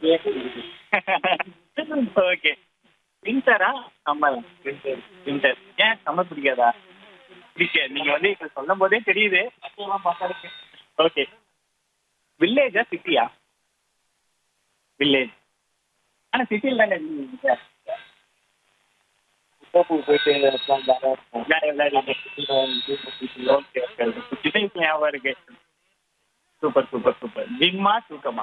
okay வின்டரா சம்மரா winter ஏன் சம்மர் பிடிக்காதா பிடிக்காது நீங்க வந்து இப்ப சொல்லும் போதே தெரியுது ஓகே வில்லேஜா சிட்டியா வில்லேஜ் ஆனா சிட்டியில் தானே இருக்கீங்க வேற விளையாடிட்டு ஓகே ஓகே சிட்டி ஞாபகம் இருக்கு சூப்பர் சூப்பர் சூப்பர் ஜிம்மா தூக்கமா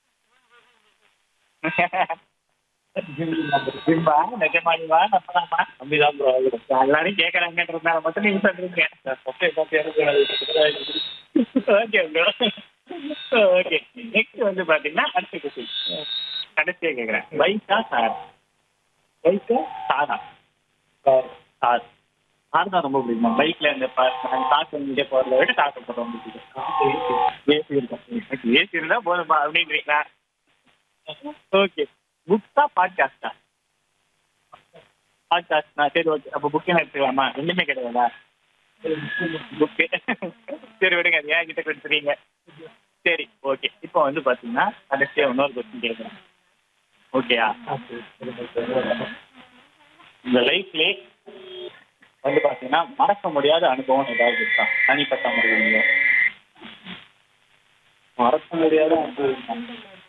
ஜிம்மா நிஜமாடிவா நம்பலாமா அப்படிதான் ப்ரோ எல்லாரும் கேக்குறாங்கன்றதுனால மட்டும் நீங்க சொல்றீங்க ஓகே ப்ரோ ஓகே நெக்ஸ்ட் வந்து பாத்தீங்கன்னா அடுத்த கொஸ்டின் கடைசியா கேக்குறேன் பைக்கா கார் பைக்கா காரா கார் கார் தான் ரொம்ப பிடிக்கும் பைக்ல இந்த காசு இங்கே போறத விட காசு போட ரொம்ப பிடிக்கும் ஏசி இருக்கும் ஏசி இருந்தா போதும்பா அப்படின்றீங்களா ஓகே புக்ஸா பாட்காஸ்டா பாட்காஸ்ட்னா சரி ஓகே அப்போ புக்கே எடுத்துக்கலாமா ரெண்டுமே கிடையாதா புக்கு சரி விடுங்க அது ஏன் கிட்ட கொடுத்துறீங்க சரி ஓகே இப்போ வந்து பாத்தீங்கன்னா கடைசியா இன்னொரு கொஸ்டின் கேட்குறேன் ஓகேயா இந்த லைஃப்லே வந்து பாத்தீங்கன்னா மறக்க முடியாத அனுபவம் ஏதாவது இருக்கா தனிப்பட்ட முறையில மறக்க முடியாத அனுபவம்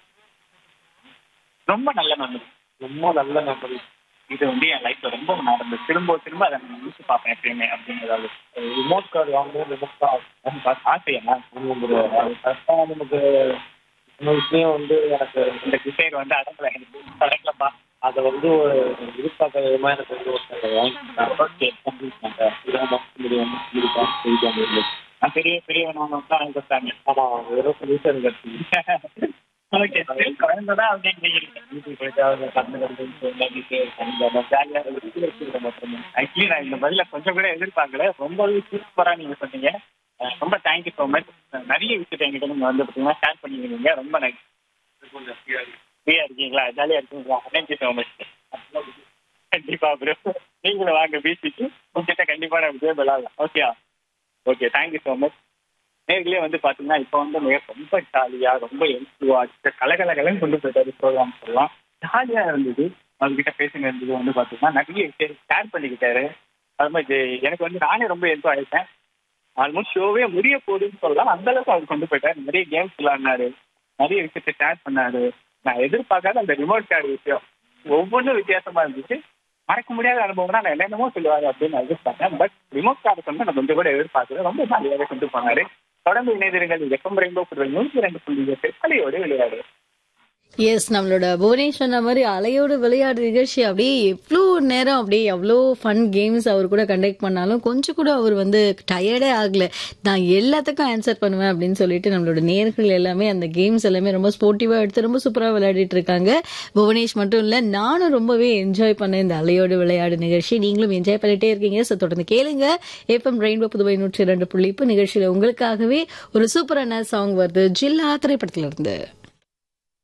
ரொம்ப நல்ல மெமரி ரொம்ப நல்ல மெமரி இது வந்து என் லைஃப்ல ரொம்ப நடந்தது திரும்ப திரும்ப அதை நான் நினைச்சு பார்ப்பேன் எப்பயுமே அப்படிங்கிறது ரிமோட் கார்டு வாங்கும்போது ரிமோட் கார்டு எனக்கு ஆசையா அது கரெக்டாக நமக்கு இந்த விஷயம் வந்து எனக்கு இந்த டிசைன் வந்து அடங்கல எனக்கு அடங்கலப்பா அதை வந்து ஒரு எதிர்பார்க்காத விதமாக எனக்கு வந்து ஒருத்தங்க வாங்கிட்டாங்க ஓகே இதான் மறக்க முடியாம இருக்கா செய்யாம இருந்தது நான் பெரிய பெரிய தான் வாங்கி கொடுத்தாங்க ஆமாம் வெறும் சொல்யூஷன் கிடைச்சி ஓகே குழந்தைதான் அப்படிங்கிறீங்க வீட்டுக்கு போயிட்டு அவங்க கண்ணு கண்டு ஜாலியாக ஆக்சுவலி நான் இந்த பதில கொஞ்சம் கூட எதிர்பார்க்கல ரொம்பவே சூப்பரா நீங்க சொன்னீங்க அஹ் ரொம்ப தேங்க்யூ ஸோ மச் நிறைய விஷயத்தை எங்கிட்ட நீங்க வந்து பார்த்தீங்கன்னா ஷேர் பண்ணிக்கிறீங்க ரொம்ப நன்றி ஃப்ரீயா இருக்கீங்களா ஜாலியா இருக்கீங்களா தேங்க்யூ ஸோ மச் கண்டிப்பா ப்ரோ நீங்களும் வாங்க பீச்சுக்கு உங்ககிட்ட கண்டிப்பா நான் விஜய் விளாடலாம் okay okay thank you so much நேர்களே வந்து பாத்தீங்கன்னா இப்போ வந்து மிக ரொம்ப ஜாலியா ரொம்ப என்சுவா கலகலகலன்னு கொண்டு போயிட்டாரு ப்ரோக்ராம் சொல்லலாம் ஜாலியா இருந்தது அவர்கிட்ட பேசின இருந்தது வந்து பாத்தீங்கன்னா நிறைய விஷயம் ஷேர் பண்ணிக்கிட்டாரு அது மாதிரி இது எனக்கு வந்து நானே ரொம்ப என்ஜாய் ஆயிட்டேன் ஆல்மோஸ்ட் ஷோவே முடிய போகுதுன்னு சொல்லலாம் அந்த அளவுக்கு அவர் கொண்டு போயிட்டாரு நிறைய கேம்ஸ் விளாடினாரு நிறைய விஷயத்த ஷேர் பண்ணாரு நான் எதிர்பார்க்காத அந்த ரிமோட் கார்டு விஷயம் ஒவ்வொன்றும் வித்தியாசமா இருந்துச்சு மறக்க முடியாத அனுபவம்னா நான் என்னென்னமோ சொல்லுவாரு அப்படின்னு நான் எதிர்பார்த்தேன் பட் ரிமோட் கார்டு சொன்னா நான் கொஞ்சம் கூட எதிர்பார்க்கல ரொம்ப ஜாலியாவே கொண்டு போனாரு தொடர்ந்து இணைந்திருங்கள் எஃப்எம் ரெயின்போ புதுவை நூற்றி ரெண்டு புள்ளி எட்டு கலையோடு விளையாடு எஸ் நம்மளோட புவனேஷ் சொன்ன மாதிரி அலையோடு விளையாடு நிகழ்ச்சி அப்படியே எவ்வளோ நேரம் அப்படியே எவ்வளோ ஃபன் கேம்ஸ் அவர் கூட கண்டக்ட் பண்ணாலும் கொஞ்சம் கூட அவர் வந்து டயர்டே ஆகல நான் எல்லாத்துக்கும் ஆன்சர் பண்ணுவேன் அப்படின்னு சொல்லிட்டு நம்மளோட நேர்கள் எல்லாமே அந்த கேம்ஸ் எல்லாமே ரொம்ப ஸ்போர்ட்டிவாக எடுத்து ரொம்ப சூப்பராக விளையாடிட்டு இருக்காங்க புவனேஷ் மட்டும் இல்லை நானும் ரொம்பவே என்ஜாய் பண்ணேன் இந்த அலையோடு விளையாடு நிகழ்ச்சி நீங்களும் என்ஜாய் பண்ணிட்டே இருக்கீங்க ஸோ தொடர்ந்து கேளுங்க ஏப்பம் ரெயின்போ புதுவை நூற்றி ரெண்டு புள்ளி இப்போ நிகழ்ச்சியில் உங்களுக்காகவே ஒரு சூப்பரான சாங் வருது ஜில்லா திரைப்படத்துல இருந்து